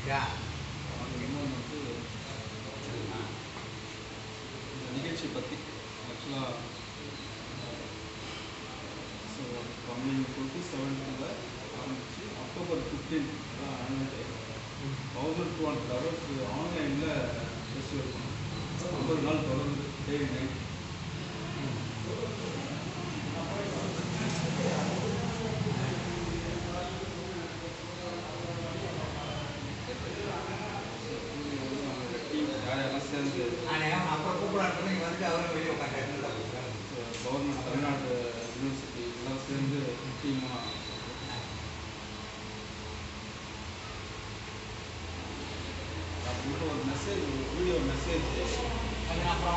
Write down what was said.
இன்னொன்று வந்து இந்த நிகழ்ச்சி பற்றி ஆக்சுவலாக ஸோ கம்மிங் டுவெண்ட்டி செவன்த்தில் ஆரம்பிச்சு அக்டோபர் ஃபிஃப்டீன் தான் annual day thousand two hundred hours ஆன்லைனில் ஃபெஸ்டிவல் பண்ணோம் ஐம்பது நாள் தொடர்ந்து டே நைட் டீம் யார் யாரெல்லாம் சேர்ந்து அப்புறம் கூப்பிடாட்டு நீங்க வந்துட்டு அவரும் வெளியே உட்காந்து கவர்மெண்ட் தமிழ்நாடு யூனிவர்சிட்டி எல்லாம் சேர்ந்து டீமாக அப்படின்னு ஒரு மெசேஜ் வீடியோ மெசேஜ் அப்புறம்